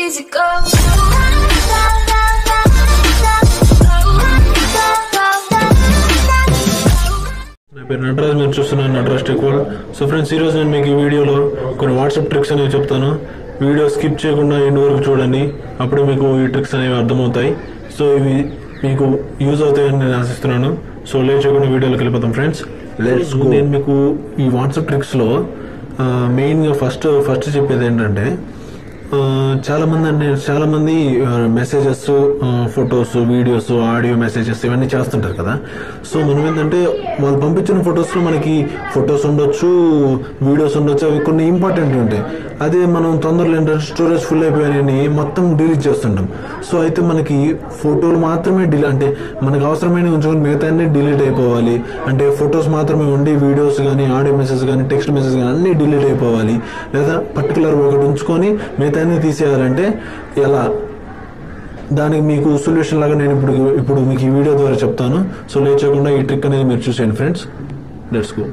easy go. నా పేరు నటరాజ్ మీరు చూస్తున్నారు Nataraj tech world so friends ఈరోజు నేను మీకు ఈ వీడియోలో కొన్ని వాట్సాప్ ట్రిక్స్ అనేవి చెప్తాను వీడియో స్కిప్ చేయకుండా ఎండ్ వరకు చూడండి అప్పుడు మీకు ఈ ట్రిక్స్ అనేవి అర్థమవుతాయి సో ఇవి మీకు యూజ్ అవుతాయని నేను ఆశిస్తున్నాను సో లేట్ చేయకుండా వీడియోలోకి వెళ్ళిపోతాం ఫ్రెండ్స్ లెట్స్ నేను మీకు ఈ వాట్సాప్ ట్రిక్స్లో మెయిన్గా ఫస్ట్ ఫస్ట్ చెప్పేది ఏంటంటే ఆ, చాలా మంది అంటే చాలా మంది messages photos videos audio messages ఇవన్నీ చేస్తుంటారు కదా సో మనం ఏంటంటే వాళ్ళు పంపించిన ఫొటోస్ లో మనకి ఫొటోస్ ఉండొచ్చు వీడియోస్ ఉండొచ్చు అవి కొన్ని ఇంపార్టెంట్ ఉంటాయి అదే మనం తొందరలో ఏంటంటే స్టోరేజ్ ఫుల్ అయిపోయాయని మొత్తం డిలీట్ చేస్తుంటాం సో అయితే మనకి ఫోటోలు మాత్రమే డిలీ అంటే మనకు అవసరమైన ఉంచుకొని మిగతా అన్ని డిలీట్ అయిపోవాలి అంటే ఫొటోస్ మాత్రమే ఉండి వీడియోస్ కానీ ఆడియో మెసేజ్ కానీ టెక్స్ట్ మెసేజ్ కానీ అన్ని డిలీట్ అయిపోవాలి లేదా పర్టికులర్ ఒకటి ఉంచుకొని మిగతా అన్ని తీసేయాలంటే ఎలా దానికి మీకు సొల్యూషన్ లాగా నేను ఇప్పుడు ఇప్పుడు మీకు ఈ వీడియో ద్వారా చెప్తాను సో లేచకుండా ఈ ట్రిక్ అనేది మీరు చూసేయండి friends let's go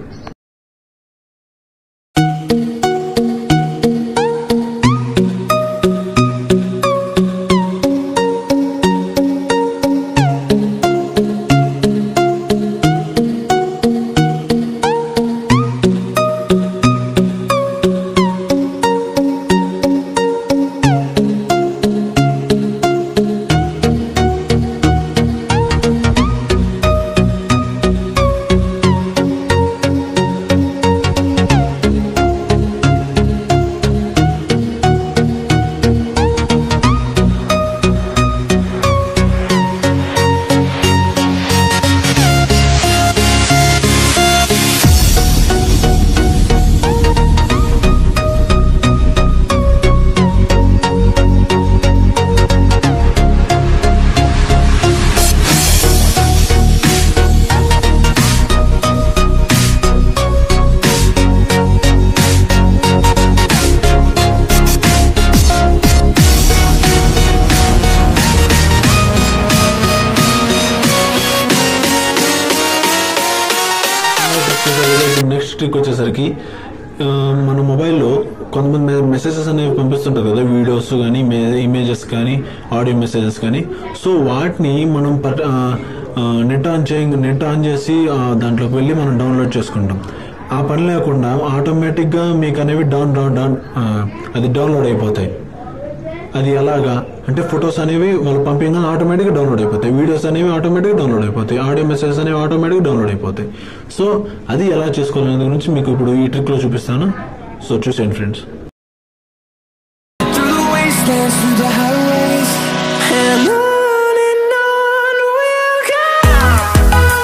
next trick వచ్చేసరికి ఆ, మన మొబైల్లో కొంతమంది మెసేజెస్ అనేవి పంపిస్తుంటారు కదా వీడియోస్ కానీ ఇమేజెస్ కానీ ఆడియో మెసేజెస్ కానీ సో వాటిని మనం నెట్ ఆన్ చేయ నెట్ ఆన్ చేసి ఆ, దాంట్లోకి వెళ్ళి మనం డౌన్లోడ్ చేసుకుంటాం ఆ పని లేకుండా ఆటోమేటిక్గా మీకు అనేవి డౌన్ డౌన్ డౌన్ ఆ, అది డౌన్లోడ్ అయిపోతాయి అది ఎలాగా అంటే ఫొటోస్ అనేవి వాళ్ళు పంపించగానే ఆటోమేటిక్గా డౌన్లోడ్ అయిపోతాయి వీడియోస్ అనేవి ఆటోమేటిక్గా డౌన్లోడ్ అయిపోతాయి ఆడియో మెసేజెస్ అనేవి ఆటోమేటిక్గా డౌన్లోడ్ అయిపోతాయి సో అది ఎలా చేసుకోవాలనే గురించి మీకు ఇప్పుడు ఈ ట్రిక్లో చూపిస్తాను సో చూసేయండి friends Through the wastelands, through the highways, and on and on we'll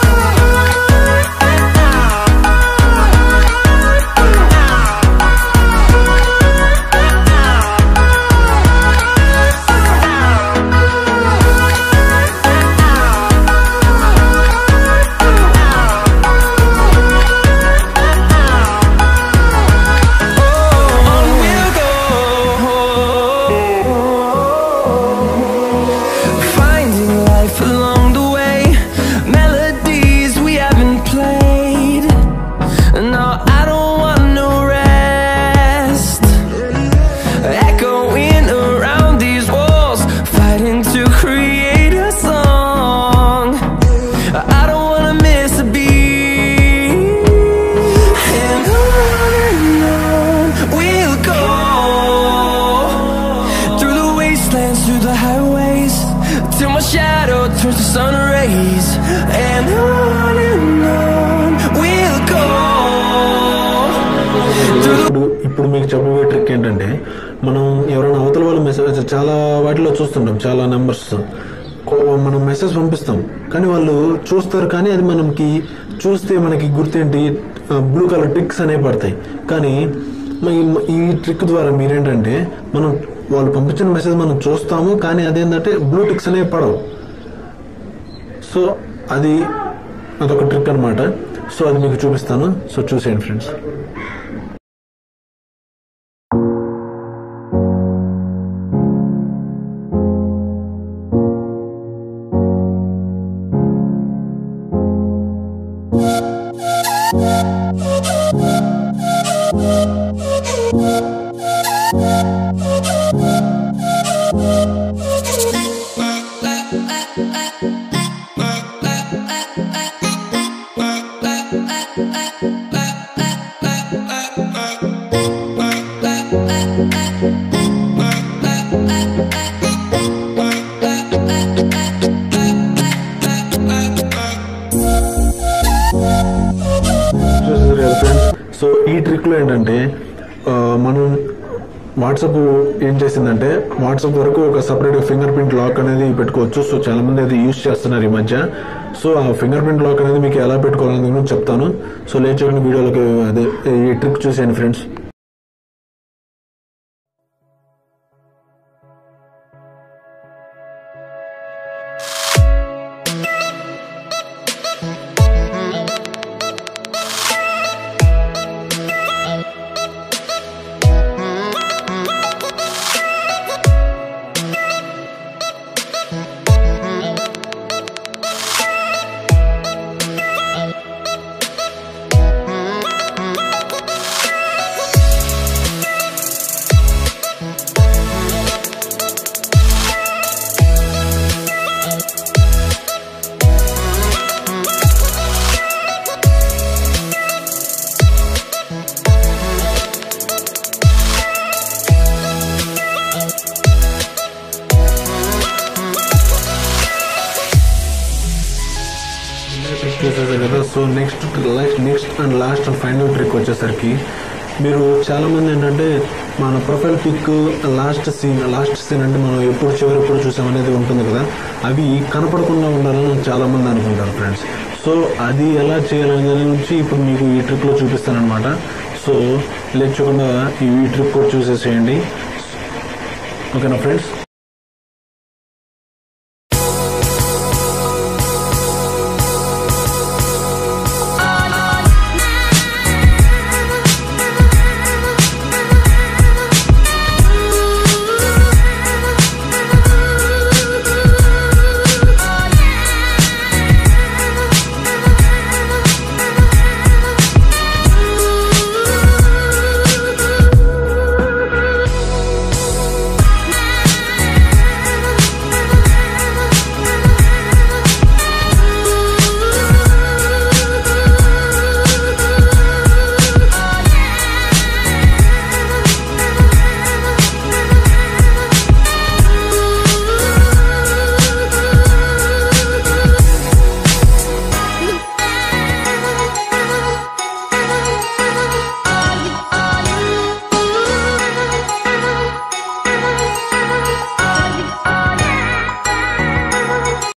On we'll go, finding life along the way, melodies we haven't played. No, I don't want no rest. Echoing around these walls, fighting to create a song. I don't wanna miss a beat. And on and on we'll go through the wastelands, through the highways, till my shadow turns to sun rays. And on and on we'll go. Through the ఇప్పుడు ఇప్పుడు మీకు చెప్పబోయే trick ఏంటంటే మనం ఎవరైనా అవతల వాళ్ళ message చాలా వాటిలో చూస్తుంటాం చాలా నెంబర్స్ మనం మెసేజ్ పంపిస్తాం కానీ వాళ్ళు చూస్తారు కానీ అది మనకి చూస్తే మనకి గుర్తేంటి బ్లూ కలర్ టిక్స్ అనేవి పడతాయి కానీ మ- ఈ ట్రిక్ ద్వారా మీరేంటంటే మనం వాళ్ళు పంపించిన మెసేజ్ మనం చూస్తాము కానీ అదేంటంటే బ్లూ టిక్స్ అనేవి పడవు సో అది అదొక ట్రిక్ అన్నమాట సో అది మీకు చూపిస్తాను సో చూసేయండి ఫ్రెండ్స్ ట్రిక్లో ఏంటంటే ఆ, మనం వాట్సాప్ ఏం చేసిందంటే వాట్సాప్ వరకు ఒక సపరేట్ ఫింగర్ ప్రింట్ లాక్ అనేది పెట్టుకోవచ్చు సో చాలా మంది అది యూస్ చేస్తున్నారు ఈ మధ్య సో ఆ ఫింగర్ ప్రింట్ లాక్ అనేది మీకు ఎలా పెట్టుకోవాలని గురించి చెప్తాను సో లేట్ చేయకుండా వీడియోలోకి అదే ఈ ట్రిక్ చూసేయండి ఫ్రెండ్స్ ట్రిక్ చూసేసారు కదా so next next and last and final trick వచ్చేసరికి మీరు చాలా మంది ఏంటంటే మన profile pic last seen last seen అంటే మనం ఎప్పుడు చివరి ఎప్పుడు చూసామనేది ఉంటుంది కదా అవి కనపడకుండా ఉండాలని చాలా మంది అనుకుంటారు ఫ్రెండ్స్ సో అది ఎలా చేయాలనే దాని గురించి ఇప్పుడు మీకు ఈ ట్రిక్లో చూపిస్తానమాట సో లేచకుండా ఈ ట్రిక్ కూడా చూసేసేయండి ఓకేనా ఫ్రెండ్స్